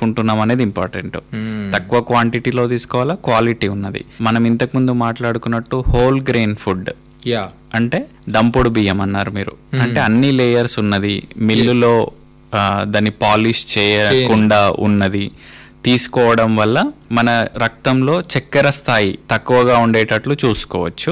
తీసుకుంటున్నాం అనేది ఇంపార్టెంట్ తక్కువ క్వాంటిటీలో తీసుకోవాలా క్వాలిటీ ఉన్నది మనం ఇంతకుముందు మాట్లాడుకున్నట్టు హోల్ గ్రెయిన్ ఫుడ్ యా అంటే దంపుడు బియ్యం అన్నారు మీరు అంటే అన్ని లేయర్స్ ఉన్నది మిల్లులో ఆ, దాన్ని పాలిష్ చేయకుండా ఉన్నది తీసుకోవడం వల్ల మన రక్తంలో చక్కెర స్థాయి తక్కువగా ఉండేటట్లు చూసుకోవచ్చు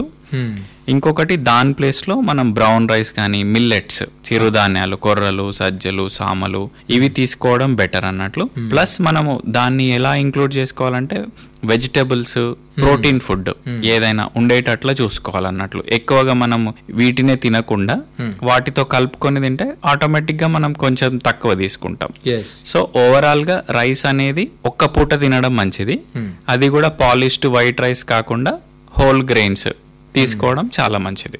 ఇంకొకటి దాని ప్లేస్లో మనం బ్రౌన్ రైస్ కానీ మిల్లెట్స్ చిరుధాన్యాలు కొర్రలు సజ్జలు సామలు ఇవి తీసుకోవడం బెటర్ అన్నట్లు ప్లస్ మనము దాన్ని ఎలా ఇంక్లూడ్ చేసుకోవాలంటే వెజిటబుల్స్ ప్రోటీన్ ఫుడ్ ఏదైనా ఉండేటట్లు చూసుకోవాలన్నట్లు ఎక్కువగా మనము వీటినే తినకుండా వాటితో కలుపుకొని తింటే ఆటోమేటిక్ గా మనం కొంచెం తక్కువ తీసుకుంటాం ఎస్ సో ఓవరాల్ గా రైస్ అనేది ఒక్క పూట తినడం మంచిది అది కూడా పాలిష్డ్ వైట్ రైస్ కాకుండా హోల్ గ్రెయిన్స్ తీసుకోవడం చాలా మంచిది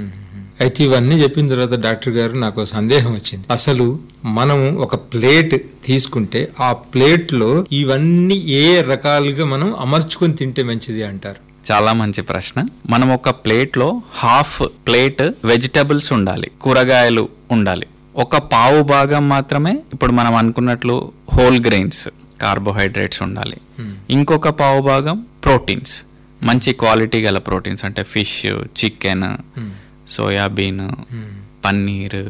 అయితే ఇవన్నీ చెప్పిన తర్వాత డాక్టర్ గారు నాకు సందేహం వచ్చింది అసలు మనము ఒక ప్లేట్ తీసుకుంటే ఆ ప్లేట్ లో ఇవన్నీ ఏ రకాలుగా మనం అమర్చుకొని తింటే మంచిది అంటారు చాలా మంచి ప్రశ్న మనం ఒక ప్లేట్ లో హాఫ్ ప్లేట్ వెజిటబుల్స్ ఉండాలి కూరగాయలు ఉండాలి ఒక పావు భాగం మాత్రమే ఇప్పుడు మనం అనుకున్నట్లు హోల్ గ్రెయిన్స్ కార్బోహైడ్రేట్స్ ఉండాలి ఇంకొక పావు భాగం ప్రోటీన్స్ మంచి క్వాలిటీ గల ప్రోటీన్స్ అంటే fish chicken soybean paneer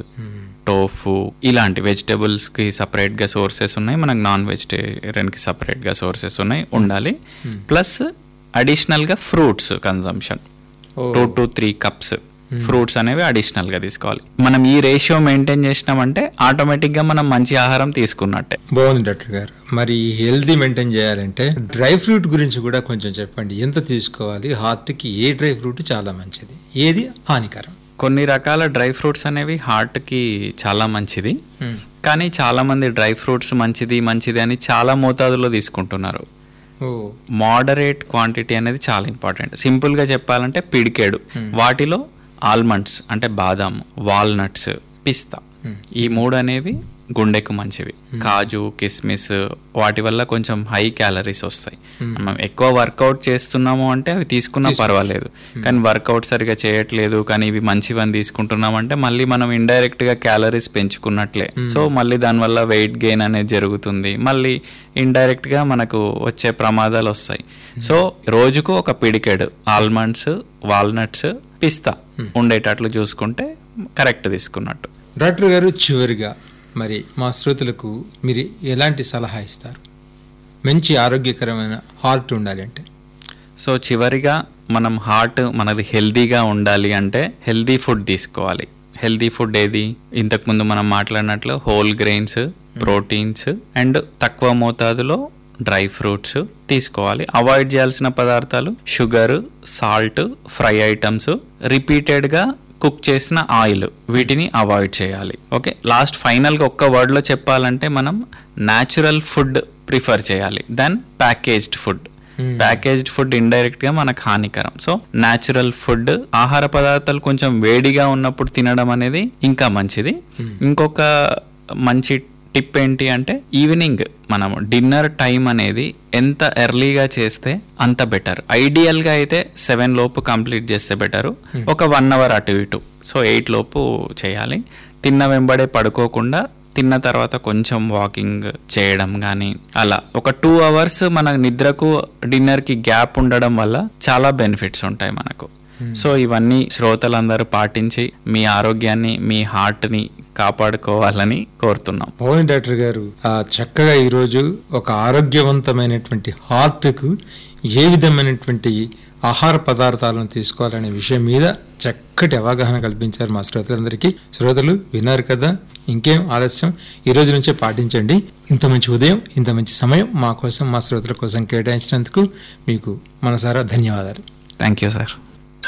tofu ఇలాంటి వెజిటేబుల్స్ కి సపరేట్ గా సోర్సెస్ ఉన్నాయి మనకు నాన్ వెజిటేరియన్ కి సపరేట్ గా సోర్సెస్ ఉన్నాయి ఉండాలి ప్లస్ అడిషనల్ గా fruits consumption two to three cups fruits అనేవి అడిషనల్ గా తీసుకోవాలి మనం ఈ రేషియో మెయింటైన్ చేసినామంటే ఆటోమేటిక్ గా మనం మంచి ఆహారం తీసుకున్నట్టే బాగుంది డాక్టర్ గారు మరి హెల్దీ మెయింటైన్ చేయాలంటే డ్రై ఫ్రూట్ గురించి కూడా కొంచెం చెప్పండి ఎంత తీసుకోవాలి హార్ట్ కి ఏ డ్రై ఫ్రూట్ చాలా మంచిది ఏది హానికరం కొన్ని రకాల డ్రై ఫ్రూట్స్ అనేవి హార్ట్ కి చాలా మంచిది కానీ చాలా మంది డ్రై ఫ్రూట్స్ మంచిది మంచిది అని చాలా మోతాదులో తీసుకుంటున్నారు ఓ మోడరేట్ క్వాంటిటీ అనేది చాలా ఇంపార్టెంట్ సింపుల్ గా చెప్పాలంటే పిడికేడు వాటిలో ఆల్మండ్స్ అంటే బాదాం వాల్నట్స్ పిస్తా ఈ మూడు అనేవి గుండెకు మంచివి కాజు కిస్మిస్ వాటి వల్ల కొంచెం హై క్యాలరీస్ వస్తాయి మనం ఎక్కువ వర్కౌట్ చేస్తున్నాము అంటే అవి తీసుకున్నా పర్వాలేదు కానీ వర్కౌట్ సరిగా చేయట్లేదు కానీ ఇవి మంచివని తీసుకుంటున్నాం అంటే మళ్ళీ మనం ఇండైరెక్ట్ గా క్యాలరీస్ పెంచుకున్నట్లే సో మళ్ళీ దానివల్ల వెయిట్ గెయిన్ అనేది జరుగుతుంది మళ్ళీ ఇండైరెక్ట్ గా మనకు వచ్చే ప్రమాదాలు వస్తాయి సో రోజుకు ఒక పిడికెడు ఆల్మండ్స్ వాల్నట్స్ పిస్తా ఉండేటట్లు చూసుకుంటే కరెక్ట్ తీసుకున్నట్టు డాక్టర్ గారు చివరిగా మరి మా శ్రోతలకు మీరు ఎలాంటి సలహా ఇస్తారు మంచి ఆరోగ్యకరమైన హార్ట్ ఉండాలి అంటే సో చివరిగా మనం హార్ట్ మనది హెల్దీగా ఉండాలి అంటే హెల్దీ ఫుడ్ తీసుకోవాలి హెల్దీ ఫుడ్ ఏది ఇంతకుముందు మనం మాట్లాడినట్లు హోల్ గ్రెయిన్స్ ప్రోటీన్స్ అండ్ తక్కువ మోతాదులో డ్రై ఫ్రూట్స్ తీసుకోవాలి అవాయిడ్ చేయాల్సిన పదార్థాలు షుగర్ సాల్ట్ ఫ్రై ఐటమ్స్ రిపీటెడ్గా కుక్ చేసిన ఆయిల్ వీటిని అవాయిడ్ చేయాలి ఓకే లాస్ట్ ఫైనల్గా ఒక్క వర్డ్లో చెప్పాలంటే మనం న్యాచురల్ ఫుడ్ ప్రిఫర్ చేయాలి then packaged food packaged food indirect గా మనకు హానికరం సో న్యాచురల్ ఫుడ్ ఆహార పదార్థాలు కొంచెం వేడిగా ఉన్నప్పుడు తినడం అనేది ఇంకా మంచిది ఇంకొక మంచి టిప్ ఏంటి అంటే ఈవినింగ్ మనం డిన్నర్ టైం అనేది ఎంత ఎర్లీగా చేస్తే అంత బెటర్ ఐడియల్ గా అయితే సెవెన్ లోపు కంప్లీట్ చేస్తే బెటర్ ఒక వన్ అవర్ అటు ఇటు సో ఎయిట్ లోపు చేయాలి తిన్న వెంబడే పడుకోకుండా తిన్న తర్వాత కొంచెం వాకింగ్ చేయడం కానీ అలా ఒక టూ అవర్స్ మన నిద్రకు డిన్నర్ కి గ్యాప్ ఉండడం వల్ల చాలా బెనిఫిట్స్ ఉంటాయి మనకు సో ఇవన్నీ శ్రోతలందరూ పాటించి మీ ఆరోగ్యాన్ని మీ హార్ట్ ని కాపాడుకోవాలని కోరుతున్నాం పవన్ డాక్టర్ గారు ఆ చక్కగా ఈరోజు ఒక ఆరోగ్యవంతమైనటువంటి హార్ట్కు ఏ విధమైనటువంటి ఆహార పదార్థాలను తీసుకోవాలనే విషయం మీద చక్కటి అవగాహన కల్పించారు మా శ్రోతలందరికీ శ్రోతలు విన్నారు కదా ఇంకేం ఆలస్యం ఈ రోజు నుంచే పాటించండి ఇంత మంచి ఉదయం ఇంత మంచి సమయం మా కోసం మా శ్రోతల కోసం కేటాయించినందుకు మీకు మనసారా ధన్యవాదాలు థ్యాంక్ యూ సార్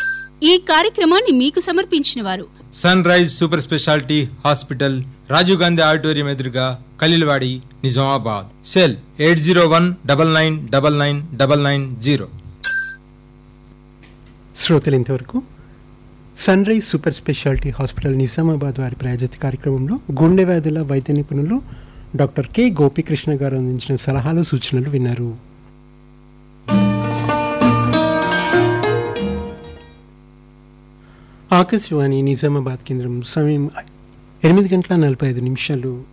ఈ కార్యక్రమాన్ని మీకు సమర్పించిన వారు Sunrise super speciality hospital Rajiv Gandhi auditorium ఎదురుగా Khaleelwadi Nizamabad cell eight zero one double nine double nine double nine zero శ్రోతలు ఇంతవరకు Sunrise super speciality hospital Nizamabad వారి ప్రాయోజిత కార్యక్రమంలో గుండె వ్యాధుల వైద్య నిపుణులు డాక్టర్ కె గోపికృష్ణ గారు అందించిన సలహాలు సూచనలు విన్నారు ఆకాశవాణి నిజామాబాద్ కేంద్రం సమయం ఎనిమిది గంటల నలభై ఐదు నిమిషాలు